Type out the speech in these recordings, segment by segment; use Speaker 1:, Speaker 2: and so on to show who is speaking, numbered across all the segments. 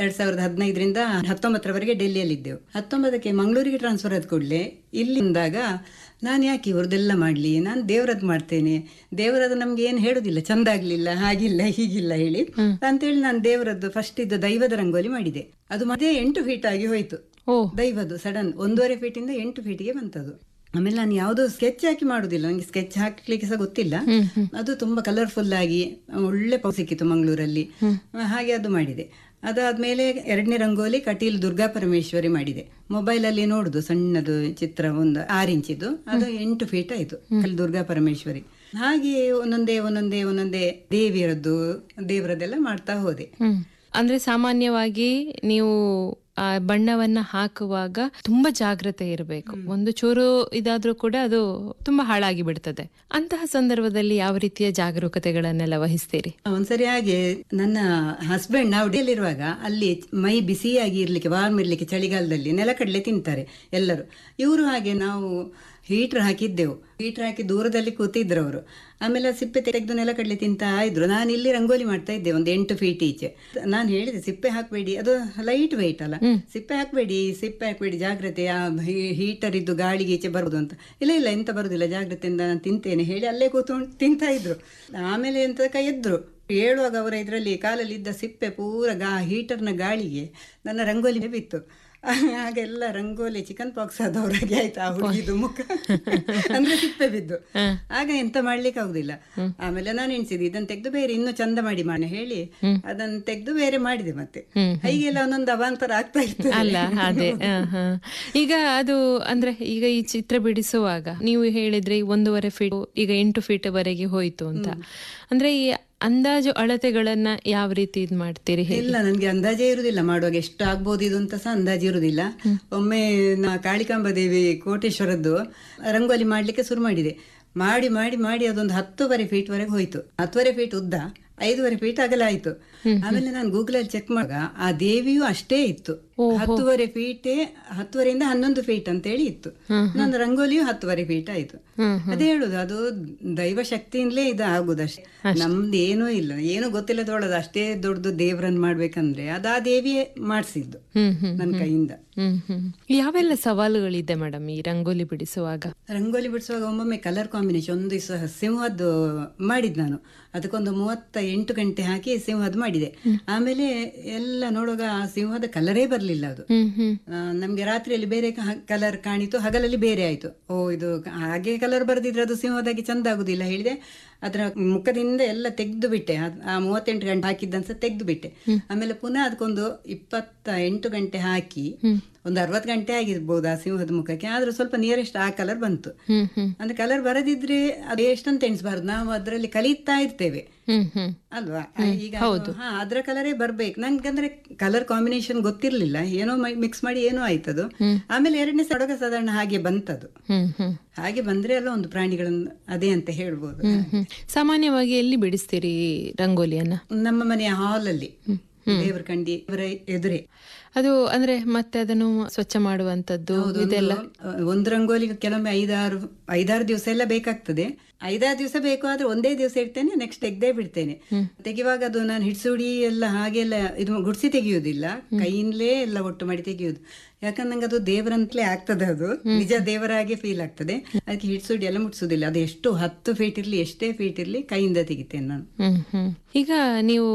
Speaker 1: ಎರಡ್ ಸಾವಿರದ ಹದಿನೈದರಿಂದ ಹತ್ತೊಂಬತ್ತರವರೆಗೆ ಡೆಲ್ಲಿಯಲ್ಲಿದ್ದೆವು ಹತ್ತೊಂಬತ್ತಕ್ಕೆ ಮಂಗಳೂರಿಗೆ ಟ್ರಾನ್ಸ್ಫರ್ ಆದ ಕೂಡಲೇ ಇಲ್ಲಿಂದಾಗ ನಾನು ಯಾಕೆ ಇವ್ರದ್ದೆಲ್ಲ ಮಾಡಲಿ ನಾನು ದೇವರದ್ದು ಮಾಡ್ತೇನೆ ದೇವರದ್ದು ನಮ್ಗೆ ಏನು ಹೇಳುದಿಲ್ಲ ಚಂದ ಆಗ್ಲಿಲ್ಲ ಹಾಗಿಲ್ಲ ಹೀಗಿಲ್ಲ ಹೇಳಿ ಅಂತೇಳಿ ನಾನು ದೇವರದ್ದು ಫಸ್ಟ್ ಇದ್ದ ದೈವದ ರಂಗೋಲಿ ಮಾಡಿದೆ ಅದು ಮತ್ತೆ ಎಂಟು ಫೀಟ್ ಆಗಿ ಹೋಯ್ತು
Speaker 2: ಓ
Speaker 1: ದೈವದ್ದು ಸಡನ್ ಒಂದೂವರೆ ಫೀಟಿಂದ ಎಂಟು ಫೀಟಿಗೆ ಬಂತದು ಆಮೇಲೆ ನಾನು ಯಾವುದೋ ಸ್ಕೆಚ್ ಹಾಕಿ ಮಾಡುದಿಲ್ಲ ನನಗೆ ಸ್ಕೆಚ್ ಹಾಕ್ಲಿಕ್ಕೆ ಸಹ ಗೊತ್ತಿಲ್ಲ ಅದು ತುಂಬಾ ಕಲರ್ಫುಲ್ ಆಗಿ ಒಳ್ಳೆ ಪೌ ಸಿಕ್ಕಿತ್ತು ಮಂಗಳೂರಲ್ಲಿ ಹಾಗೆ ಅದು ಮಾಡಿದೆ ಅದಾದ್ಮೇಲೆ ಎರಡನೇ ರಂಗೋಲಿ ಕಟೀಲ್ ದುರ್ಗಾ ಪರಮೇಶ್ವರಿ ಮಾಡಿದೆ ಮೊಬೈಲ್ ಅಲ್ಲಿ ನೋಡುದು ಸಣ್ಣದು ಚಿತ್ರ ಒಂದು ಆರು ಇಂಚಿದು ಅದು ಎಂಟು ಫೀಟ್ ಆಯ್ತು ಅಲ್ಲಿ ದುರ್ಗಾ ಪರಮೇಶ್ವರಿ ಹಾಗೆ ಒಂದೊಂದೇ ಒಂದೊಂದೇ ಒಂದೊಂದೇ ದೇವಿಯರದ್ದು ದೇವರದ್ದೆಲ್ಲ ಮಾಡ್ತಾ ಹೋದೆ
Speaker 2: ಹ್ಮ್ ಅಂದ್ರೆ ಸಾಮಾನ್ಯವಾಗಿ ನೀವು ಆ ಬಣ್ಣವನ್ನ ಹಾಕುವಾಗ ತುಂಬಾ ಜಾಗ್ರತೆ ಇರಬೇಕು ಒಂದು ಚೂರು ಇದಾದ್ರೂ ಕೂಡ ಅದು ತುಂಬಾ ಹಾಳಾಗಿ ಬಿಡ್ತದೆ ಅಂತಹ ಸಂದರ್ಭದಲ್ಲಿ ಯಾವ ರೀತಿಯ ಜಾಗರೂಕತೆಗಳನ್ನೆಲ್ಲ ವಹಿಸ್ತೀರಿ
Speaker 1: ಒಂದ್ಸರಿ ಹಾಗೆ ನನ್ನ ಹಸ್ಬೆಂಡ್ ನಾವು ಡೆಲ್ಲಿರುವಾಗ ಅಲ್ಲಿ ಮೈ ಬಿಸಿಯಾಗಿ ಇರ್ಲಿಕ್ಕೆ ವಾರ್ಮ್ ಇರ್ಲಿಕ್ಕೆ ಚಳಿಗಾಲದಲ್ಲಿ ನೆಲಕಡಲೆ ತಿಂತಾರೆ ಎಲ್ಲರೂ ಇವರು ಹಾಗೆ ನಾವು ಹೀಟರ್ ಹಾಕಿದ್ದೆವು ಹೀಟರ್ ಹಾಕಿ ದೂರದಲ್ಲಿ ಕೂತಿದ್ರು ಅವರು ಆಮೇಲೆ ಆ ಸಿಪ್ಪೆ ತೆಗೆದು ನೆಲಕಡಲೆ ತಿಂತಾ ಇದ್ರು ನಾನು ಇಲ್ಲಿ ರಂಗೋಲಿ ಮಾಡ್ತಾ ಇದ್ದೆ ಒಂದು ಎಂಟು ಫೀಟ್ ಈಚೆ ನಾನು ಹೇಳಿದೆ ಸಿಪ್ಪೆ ಹಾಕಬೇಡಿ ಅದು ಲೈಟ್ ವೆಯ್ಟ್ ಅಲ್ಲ ಸಿಪ್ಪೆ ಹಾಕಬೇಡಿ ಸಿಪ್ಪೆ ಹಾಕಬೇಡಿ ಜಾಗ್ರತೆ ಆ ಹೀಟರ್ ಇದ್ದು ಗಾಳಿಗೆ ಈಚೆ ಬರುದು ಅಂತ ಇಲ್ಲ ಇಲ್ಲ ಎಂತ ಬರುದಿಲ್ಲ ಜಾಗ್ರತೆಯಿಂದ ನಾನು ತಿಂತೇನೆ ಹೇಳಿ ಅಲ್ಲೇ ಕೂತ್ಕೊಂಡು ತಿಂತಾ ಇದ್ರು ಆಮೇಲೆ ಎಂತ ಕೈ ಎದ್ರು ಹೇಳುವಾಗ ಅವರ ಇದರಲ್ಲಿ ಕಾಲಲ್ಲಿ ಇದ್ದ ಸಿಪ್ಪೆ ಪೂರ ಗಾ ಹೀಟರ್ನ ಗಾಳಿಗೆ ನನ್ನ ರಂಗೋಲಿ ಬಿತ್ತು ಹಾಗೆಲ್ಲ ರಂಗೋಲಿ ಚಿಕನ್ ಪಾಕ್ಸ್ ಆದವರಾಗೆ ಆಯ್ತು ಆ ಹುಡುಗಿದು ಮುಖ ಅಂದ್ರೆ ಸಿಪ್ಪೆ ಬಿದ್ದು ಆಗ ಎಂತ ಮಾಡ್ಲಿಕ್ಕೆ ಆಗುದಿಲ್ಲ ಆಮೇಲೆ ನಾನು ಎಣಿಸಿದೆ ಇದನ್ನ ತೆಗೆದು ಬೇರೆ ಇನ್ನು ಚಂದ ಮಾಡಿ ಮಾಡಿ ಹೇಳಿ ಅದನ್ನ ತೆಗೆದು ಬೇರೆ ಮಾಡಿದೆ ಮತ್ತೆ ಹೀಗೆಲ್ಲ ಒಂದೊಂದು ಅವಾಂತರ ಆಗ್ತಾ ಇರ್ತದೆ
Speaker 2: ಅಲ್ಲ ಅದೇ ಆ, ಹಾ. ಈಗ ಅದು ಅಂದ್ರೆ ಈಗ ಈ ಚಿತ್ರ ಬಿಡಿಸುವಾಗ ನೀವು ಹೇಳಿದ್ರೆ ಈ ಒಂದೂವರೆ ಫೀಟ್ ಈಗ ಎಂಟು ಫೀಟ್ ವರೆಗೆ ಹೋಯ್ತು ಅಂತ ಅಂದ್ರೆ ಈ ಅಂದಾಜು ಅಳತೆಗಳನ್ನ ಯಾವ ರೀತಿ ಇದ್ ಮಾಡ್ತೀರಿ ಹೇಳಿ
Speaker 1: ಇಲ್ಲ ನನ್ಗೆ ಅಂದಾಜೇ ಇರುದಿಲ್ಲ ಮಾಡುವಾಗ ಎಷ್ಟು ಆಗ್ಬೋದು ಇದು ಅಂತ ಸಹ ಅಂದಾಜು ಇರುದಿಲ್ಲ ಒಮ್ಮೆ ನಾ ಕಾಳಿಕಾಂಬ ದೇವಿ ಕೋಟೇಶ್ವರದ್ದು ರಂಗೋಲಿ ಮಾಡ್ಲಿಕ್ಕೆ ಶುರು ಮಾಡಿದೆ ಮಾಡಿ ಮಾಡಿ ಮಾಡಿ ಅದೊಂದು ಹತ್ತುವರೆ ಫೀಟ್ ವರೆಗೆ ಹೋಯ್ತು ಹತ್ತುವರೆ ಫೀಟ್ ಉದ್ದ ಐದೂವರೆ ಫೀಟ್ ಅಗಲ ಆಯ್ತು ಆಮೇಲೆ ನಾನು ಗೂಗಲ್ ಅಲ್ಲಿ ಚೆಕ್ ಮಾಡುವಾಗ ಆ ದೇವಿಯು ಅಷ್ಟೇ ಇತ್ತು ಹತ್ತುವರೆ ಫೀಟೇ ಹತ್ತುವರೆಯಿಂದ ಹನ್ನೊಂದು ಫೀಟ್ ಅಂತ ಹೇಳಿ ಇತ್ತು ನನ್ನ ರಂಗೋಲಿಯು ಹತ್ತುವರೆ ಫೀಟ್ ಆಯ್ತು ಅದೇ ಹೇಳುದು ಅದು ದೈವ ಶಕ್ತಿಯಿಂದಲೇ ಇದು ಆಗುದಷ್ಟೇ ನಮ್ದು ಏನೂ ಇಲ್ಲ ಏನು ಗೊತ್ತಿಲ್ಲದೊಳದು ಅಷ್ಟೇ ದೊಡ್ಡದು ದೇವ್ರನ್ನ ಮಾಡ್ಬೇಕಂದ್ರೆ ಅದು ಆ ದೇವಿಯೇ ಮಾಡಿಸಿದ್ದು
Speaker 2: ಹ್ಮ್ ಹ್ಮ್
Speaker 1: ನನ್ನ ಕೈಯಿಂದ
Speaker 2: ಹ್ಮ್ ಹ್ಮ್ ಯಾವೆಲ್ಲ ಸವಾಲುಗಳಿದೆ ಮೇಡಮ್ ಈ ರಂಗೋಲಿ ಬಿಡಿಸುವಾಗ
Speaker 1: ರಂಗೋಲಿ ಬಿಡಿಸುವಾಗ ಒಮ್ಮೊಮ್ಮೆ ಕಲರ್ ಕಾಂಬಿನೇಷನ್ ಒಂದು ದಿವಸ ಸಿಂಹದ್ದು ಮಾಡಿದ್ ನಾನು ಅದಕ್ಕೊಂದು ಮೂವತ್ತ ಎಂಟು ಗಂಟೆ ಹಾಕಿ ಸಿಂಹದ್ದು ಮಾಡಿದೆ ಆಮೇಲೆ ಎಲ್ಲ ನೋಡುವಾಗ ಆ ಸಿಂಹದ ಕಲರೇ ಬರಲಿಲ್ಲ ಅದು
Speaker 2: ಹ್ಮ್ ಹ್ಮ್
Speaker 1: ಆ, ನಮ್ಗೆ ರಾತ್ರಿಯಲ್ಲಿ ಬೇರೆ ಕಲರ್ ಕಾಣಿತು ಹಗಲಲ್ಲಿ ಬೇರೆ ಆಯ್ತು ಓ ಇದು ಹಾಗೆ ಕಲರ್ ಬರೆದಿದ್ರೆ ಅದು ಸಿಂಹದಾಗಿ ಚಂದ ಆಗುದಿಲ್ಲ ಹೇಳಿದೆ ಅದರ ಮುಖದಿಂದ ಎಲ್ಲ ತೆಗೆದು ಬಿಟ್ಟೆ ಅದ್- ಆ ಮೂವತ್ತೆಂಟು ಗಂಟೆ ಹಾಕಿದ್ದಂಸ ತೆಗೆದು ಬಿಟ್ಟೆ ಆಮೇಲೆ ಪುನಃ ಅದಕ್ಕೊಂದು ಇಪ್ಪತ್ತ ಎಂಟು ಗಂಟೆ ಹಾಕಿ ಒಂದು ಅರವತ್ತು ಗಂಟೆ ಆಗಿರ್ಬೋದು ಆ ಸಿಂಹದ ಮುಖಕ್ಕೆ ಆದ್ರೂ ಸ್ವಲ್ಪ ನಿಯರೆಸ್ಟ್ ಆ ಕಲರ್ ಬಂತು
Speaker 2: ಹ್ಮ್ ಹ್ಮ್
Speaker 1: ಅಂದ್ರೆ ಕಲರ್ ಬರದಿದ್ರೆ ಅದು ಎಷ್ಟಂತ ಎಣಿಸ್ಬಾರ್ದು ನಾವು ಅದರಲ್ಲಿ ಕಲಿತಾ ಇರ್ತೇವೆ
Speaker 2: ಹ್ಮ್ ಹ್ಮ್
Speaker 1: ಅಲ್ವಾ ಈಗ ಅದು- ಹಾ ಅದ್ರ ಕಲರೇ ಬರ್ಬೇಕು ನನ್ಗಂದ್ರೆ ಕಲರ್ ಕಾಂಬಿನೇಷನ್ ಗೊತ್ತಿರ್ಲಿಲ್ಲ ಏನೋ ಮಿಕ್ಸ್ ಮಾಡಿ ಏನೋ ಆಯ್ತದು ಆಮೇಲೆ ಎರಡನೇ ಸಡಗ ಸಾಧಾರಣ ಹಾಗೆ ಬಂತದು
Speaker 2: ಹ್ಮ್ ಹ್ಮ್
Speaker 1: ಹಾಗೆ ಬಂದ್ರೆ ಅಲ್ಲ ಒಂದು ಪ್ರಾಣಿಗಳನ್ನು ಅದೇ ಅಂತ ಹೇಳ್ಬೋದು
Speaker 2: ಹ್ಮ್ ಹ್ಮ್ ಸಾಮಾನ್ಯವಾಗಿ ಎಲ್ಲಿ ಬಿಡಿಸ್ತೀರಿ ರಂಗೋಲಿಯನ್ನ
Speaker 1: ನಮ್ಮ ಮನೆಯ ಹಾಲ್ ಅಲ್ಲಿ ದೇವರ ಕಂಡಿ ಇವರ ಎದುರೇ
Speaker 2: ಅದು ಅಂದ್ರೆ ಮತ್ತೆ ಅದನ್ನು ಸ್ವಚ್ಛ ಮಾಡುವಂತದ್ದು ಇದೆಲ್ಲ
Speaker 1: ಒಂದು- ಒಂದು ರಂಗೋಲಿ ಕೆಲವೊಮ್ಮೆ ಐದಾರು ಐದಾರು ದಿವಸ ಎಲ್ಲ ಬೇಕಾಗ್ತದೆ ಐದಾರು ದಿವಸ ಬೇಕು ಆದ್ರೆ ಒಂದೇ ದಿವಸ ಇಡ್ತೇನೆ ನೆಕ್ಸ್ಟ್ ತೆಗ್ದೇ ಬಿಡ್ತೇನೆ ತೆಗೆಯುವಾಗ ಅದು ನಾನು ಹಿಡ್ಸುಡಿ ಎಲ್ಲ ಹಾಗೆಲ್ಲ ಇದು ಗುಡ್ಸಿ ತೆಗೆಯುವುದಿಲ್ಲ ಕೈಯಿಂದಲೇ ಎಲ್ಲ ಒಟ್ಟು ಮಾಡಿ ತೆಗೆಯುವುದು ಯಾಕಂದ್ರೆ ನಂಗೆ ಅದು ದೇವರಂತಲೇ ಆಗ್ತದೆ ಅದು ನಿಜ ದೇವರಾಗೆ ಫೀಲ್ ಆಗ್ತದೆ ಅದಕ್ಕೆ ಹಿಡ್ಸುಡಿ ಎಲ್ಲ ಮುಟ್ಸುದಿಲ್ಲ ಅದು ಎಷ್ಟು ಹತ್ತು ಫೀಟ್ ಇರ್ಲಿ ಎಷ್ಟೇ ಫೀಟ್ ಇರ್ಲಿ ಕೈಯಿಂದ ತೆಗಿತೇನೆ ನಾನು
Speaker 2: ಹ್ಮ್ ಹ್ಮ್ ಈಗ ನೀವು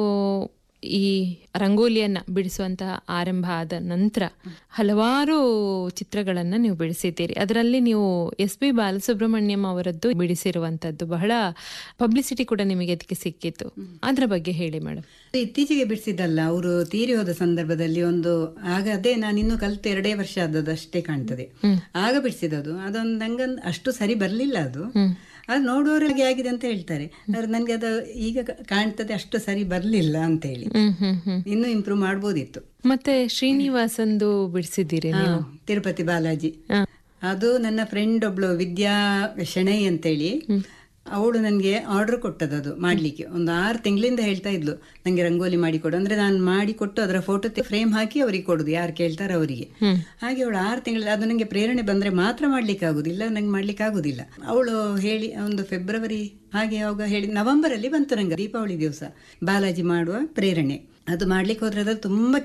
Speaker 2: ಈ ರಂಗೋಲಿಯನ್ನ ಬಿಡಿಸುವಂತಹ ಆರಂಭ ಆದ ನಂತರ ಹಲವಾರು ಚಿತ್ರಗಳನ್ನ ನೀವು ಬಿಡಿಸಿದ್ದೀರಿ ಅದರಲ್ಲಿ ನೀವು ಎಸ್ ಪಿ ಬಾಲಸುಬ್ರಹ್ಮಣ್ಯಂ ಅವರದ್ದು ಬಿಡಿಸಿರುವಂತದ್ದು ಬಹಳ ಪಬ್ಲಿಸಿಟಿ ಕೂಡ ನಿಮಗೆ ಅದಕ್ಕೆ ಸಿಕ್ಕಿತ್ತು ಅದ್ರ ಬಗ್ಗೆ ಹೇಳಿ ಮೇಡಮ್
Speaker 1: ಅದು ಇತ್ತೀಚೆಗೆ ಬಿಡಿಸಿದ್ದಲ್ಲ ಅವರು ತೀರಿ ಹೋದ ಸಂದರ್ಭದಲ್ಲಿ ಒಂದು ಆಗ ಅದೇ ನಾನು ಇನ್ನು ಕಲ್ತು ಎರಡೇ ವರ್ಷ ಆದದ್ದು ಅಷ್ಟೇ ಕಾಣ್ತದೆ ಆಗ ಬಿಡಿಸಿದದು ಅದೊಂದು ನಂಗಂದ್ ಅಷ್ಟು ಸರಿ ಬರ್ಲಿಲ್ಲ ಅದು ಅದು ನೋಡುವವರಿಗೆ ಆಗಿದೆ ಅಂತ ಹೇಳ್ತಾರೆ ಆದ್ರೆ ನನ್ಗೆ ಅದು ಈಗ ಕ- ಕಾಣ್ತದೆ ಅಷ್ಟು ಸರಿ ಬರ್ಲಿಲ್ಲ ಅಂತ ಹೇಳಿ
Speaker 2: ಹ್ಮ್ ಹ್ಮ್ ಹ್ಮ್
Speaker 1: ಇನ್ನೂ ಇಂಪ್ರೂವ್ ಮಾಡ್ಬೋದಿತ್ತು
Speaker 2: ಮತ್ತೆ ಶ್ರೀನಿವಾಸಂದು ಬಿಡಿಸಿದ್ದೀರಿ
Speaker 1: ಹಾ,
Speaker 2: ನೀವು
Speaker 1: ತಿರುಪತಿ ಬಾಲಾಜಿ
Speaker 2: ಹಾ.
Speaker 1: ಅದು ನನ್ನ ಫ್ರೆಂಡ್ ಒಬ್ಳು ವಿದ್ಯಾ ಶೆಣೈ ಅಂತೇಳಿ ಅವಳು ನನಗೆ ಆರ್ಡರ್ ಕೊಟ್ಟದ್ದು ಅದು ಮಾಡ್ಲಿಕ್ಕೆ ಒಂದು ಆರು ತಿಂಗಳಿಂದ ಹೇಳ್ತಾ ಇದ್ಲು ನಂಗೆ ರಂಗೋಲಿ ಮಾಡಿ ಕೊಡು ಅಂದ್ರೆ ನಾನು ಮಾಡಿ ಕೊಟ್ಟು ಅದರ ಫೋಟೋ ಫ್ರೇಮ್ ಹಾಕಿ ಅವರಿಗೆ ಕೊಡುದು ಯಾರು ಕೇಳ್ತಾರೆ ಅವರಿಗೆ ಹಾಗೆ ಅವಳು ಆರು ತಿಂಗಳ ಅದು ನನಗೆ ಪ್ರೇರಣೆ ಬಂದ್ರೆ ಮಾತ್ರ ಮಾಡ್ಲಿಕ್ಕೆ ಆಗುದಿಲ್ಲ ನಂಗೆ ಮಾಡ್ಲಿಕ್ಕೆ ಆಗುದಿಲ್ಲ ಅವಳು ಹೇಳಿ ಒಂದು ಫೆಬ್ರವರಿ ಹಾಗೆ ಅವಾಗ ಹೇಳಿ ನವೆಂಬರ್ ಅಲ್ಲಿ ಬಂತು ನಂಗೆ ದೀಪಾವಳಿ ದಿವಸ ಬಾಲಾಜಿ ಮಾಡುವ ಪ್ರೇರಣೆ ಅದು ಮಾಡ್ಲಿಕ್ಕೆ ಹೋದ್ರೆ ಅದ್ರಲ್ಲಿ ತುಂಬಾ